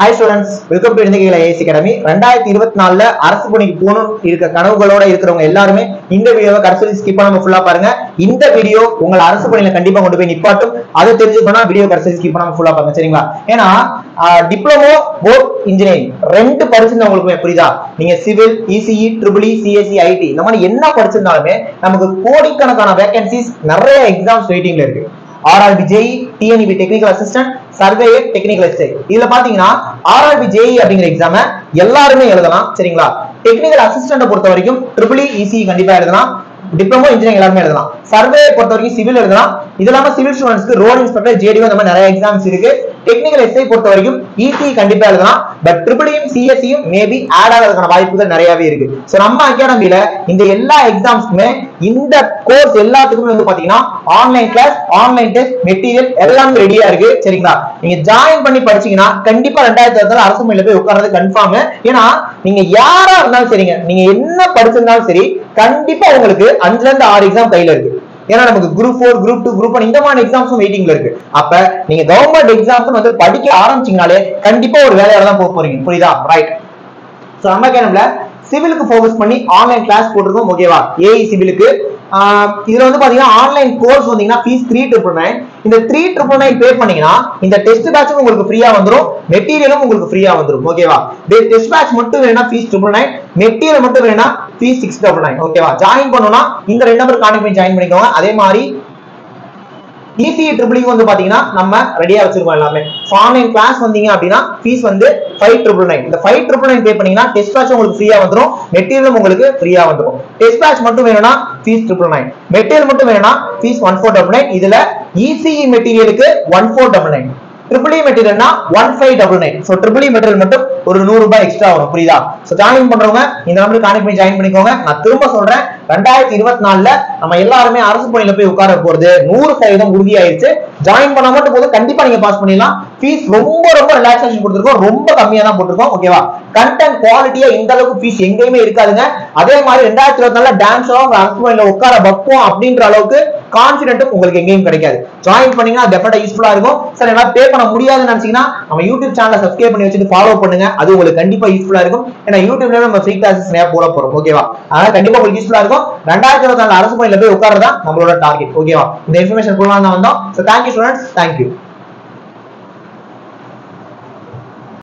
hi students welcome to India AC academy ரெண்டாயிரத்தி இருபத்தி நாலுல அரசு பணிக்கு போகணும் இருக்க கனவுகளோட இருக்கிறவங்க எல்லாருமே இந்த வீடியோவை கடைசி ஸ்கிப் பண்ணாம ஃபுல்லா பாருங்க இந்த வீடியோ உங்களை அரசு பணியில கண்டிப்பா கொண்டு போய் நிப்பாட்டும் அதை தெரிஞ்சுக்கணும் வீடியோ கடைசி ஸ்கிப் பண்ணாம ஃபுல்லா பாருங்க சரிங்களா ஏன்னா டிப்ளமோ போர்ட் இன்ஜினியரிங் ரெண்டு படிச்சிருந்தவங்களுக்குமே புரியுதா நீங்க civil ECE triple CSC IT இந்த மாதிரி என்ன படிச்சிருந்தாலுமே நமக்கு கோடிக்கணக்கான வேகன்சிஸ் நிறைய எக்ஸாம்ஸ் வெயிட்டிங்ல இருக்கு RRB JE TNEB technical assistant surveyor technical assistant இதுல பாத்தீங்கன்னா ஆர்ஆர்பி ஜேஇ அப்படிங்கிற எக்ஸாம எல்லாருமே எழுதலாம் சரிங்களா டெக்னிக்கல் அசிஸ்டன்ட் பொறுத்த வரைக்கும் ட்ரிபிள் இசி கண்டிப்பா எழுதலாம் டிப்ளமோ இன்ஜினியரிங் எல்லாருமே எழுதலாம் சர்வே பொறுத்த வரைக்கும் சிவில் எழுதலாம் இது இல்லாம சிவில் ஸ்டூடெண்ட்ஸ்க்கு ரோட் இன்ஸ்பெக்டர் ஜேடிஓ இந்த மாதிரி நிறைய எக்ஸாம்ஸ் இருக்கு டெக்னிக்கல் எஸ்ஐ பொறுத்த வரைக்கும் இசி கண்டிப்பா எழுதலாம் பட் ட்ரிபிளியும் சிஎஸ்சியும் மேபி ஆட் ஆகிறதுக்கான வாய்ப்புகள் நிறையவே இருக்கு சோ நம்ம அகாடமில இந்த எல்லா எக்ஸாம்ஸ்க்குமே இந்த கோர்ஸ் எல்லாத்துக்குமே வந்து பாத்தீங்கன்னா online class online test material எல்லாமே ரெடியா இருக்கு சரிங்களா நீங்க ஜாயின் பண்ணி படிச்சீங்கன்னா கண்டிப்பா ரெண்டாயிரத்தி இருபத்தி அரசு மொழியில போய் உட்கார்றது கன்ஃபார்ம் ஏன்னா நீங்க யாரா இருந்தாலும் சரிங்க நீங்க என்ன படிச்சிருந்தாலும் சரி கண்டிப்பா உங்களுக்கு அஞ்சுல இருந்து ஆறு எக்ஸாம் கையில இருக்கு ஏன்னா நமக்கு group four group two group one இந்த மாதிரி எக்ஸாம்ஸும் வெயிட்டிங்ல இருக்கு அப்ப நீங்க கவர்மெண்ட் எக்ஸாம்ஸ் வந்து படிக்க ஆரம்பிச்சீங்கனாலே கண்டிப்பா ஒரு வேலையால தான் போக போறீங்க புரியுதா ரைட் சோ நம்ம கேனம்ல சிவிலுக்கு ஃபோக்கஸ் பண்ணி ஆன்லைன் கிளாஸ் போட்டிருக்கோம் ஓகேவா ஏஇ சிவிலுக்கு இதுல வந்து பாத்தீங்கன்னா ஆன்லைன் கோர்ஸ் வந்தீங்கன்னா ஃபீஸ் த்ரீ ட்ரிபிள் நைன் இந்த த்ரீ ட்ரிபிள் நைன் பே பண்ணீங்கன்னா இந்த டெஸ்ட் பேட்சும் உங்களுக்கு ஃப்ரீயா வந்துரும் மெட்டீரியலும் உங்களுக்கு ஃப்ரீயா வந்துரும் ஓகேவா டெஸ்ட் பேட்ச் மட்டும் வேணா ஃபீஸ் ட்ரிபிள் நைன் மெட்டீரியல் மட்டும் வேணா ஃபீஸ் சிக்ஸ் டபுள் நைன் ஓகேவா ஜாயின் பண்ணணும்னா இந்த ரெண்டு நம்பர் கான்டெக்ட் பண்ணி ஜாயின் பண்ணிக்கோங்க அதே மாதிரி இசி ட்ரிபிளிங் வந்து பாத்தீங்கன்னா நம்ம ரெடியா வச்சிருக்கோம் எல்லாமே ஆன்லைன் கிளாஸ் வந்தீங்க அப்படின்னா ஃபீஸ் வந்து ஃபைவ் ட்ரிபிள் நைன் இந்த ஃபைவ் ட்ரிபிள் நைன் பே பண்ணீங்கன்னா டெஸ்ட் பேட்ச் உங்களுக்கு ஃப்ரீயா வந்துரும் மெட்டீரியலும் உங்களுக்கு ஃப்ரீயா வந்துரும் டெஸ்ட் பேட்ச் மட்டும் வேணும்னா ஃபீஸ் ட்ரிபிள் நைன் மெட்டீரியல் மட்டும் வேணும்னா fees one four double nine இதுல இசிஇ மெட்டீரியலுக்கு one four double nine triple மெட்டீரியல்னா one five double nine so triple material மட்டும் ஒரு நூறு ரூபாய் எக்ஸ்ட்ரா வரும் புரியுதா ஸோ ஜாயின் பண்றவங்க இந்த நம்பருக்கு கான்டெக்ட் பண்ணி ஜாயின் பண்ணிக்கோங்க நான் திரும்ப சொல்றேன் ரெண்டாயிரத்தி இருபத்தி நாலுல நம்ம எல்லாருமே அரசு பணியில போய் உட்கார போறது நூறு சதவீதம் உறுதியாயிருச்சு ஜாயின் பண்ண மட்டும் போதும் கண்டிப்பா நீங்க பாஸ் பண்ணிடலாம் ஃபீஸ் ரொம்ப ரொம்ப ரிலாக்ஸேஷன் கொடுத்துருக்கோம் ரொம்ப கம்மியா தான் போட்டிருக்கோம் ஓகேவா கண்டென்ட் குவாலிட்டியா இந்த அளவுக்கு ஃபீஸ் எங்கேயுமே இருக்காதுங்க அதே மாதிரி ரெண்டாயிரத்தி இருபத்தி நாலுல டான்ஸ் அரசு பணியில உட்கார வைப்போம் அப்படின்ற அளவுக்கு கான்பிடென்ட்டும் உங்களுக்கு எங்கேயும் கிடைக்காது ஜாயின் பண்ணீங்கன்னா டெஃபினட்டா யூஸ்ஃபுல்லா இருக்கும் சார் எல்லாம் பே பண்ண முடியாதுன்னு நினைச்சீங்கன்னா நம்ம யூடியூப் சேனலை சப்ஸ்கிரைப் பண்ணி வச்சுட்டு ஃபாலோ பண்ணுங்க அது உங்களுக்கு கண்டிப்பா யூஸ்ஃபுல்லா இருக்கும் ஏன்னா யூடியூப்ல நம்ம ஃப்ரீ கிளாஸஸ் நிறைய போட போறோம் ஓகேவா அதனால கண்டிப்பா உங்களுக்கு யூஸ்ஃபுல்லா இருக்கும் ரெண்டாயிரத்தி இருபத்தி நாலு அரசு பணியில போய் உட்காரதான் நம்மளோட டார்கெட் ஓகேவா இந்த இன்ஃபர்மேஷன் கொடுக்கலாம் தான் வந்தோம் ஸோ தேங்க்யூ ஸ்டூடெண்ட்ஸ் தேங்க்யூ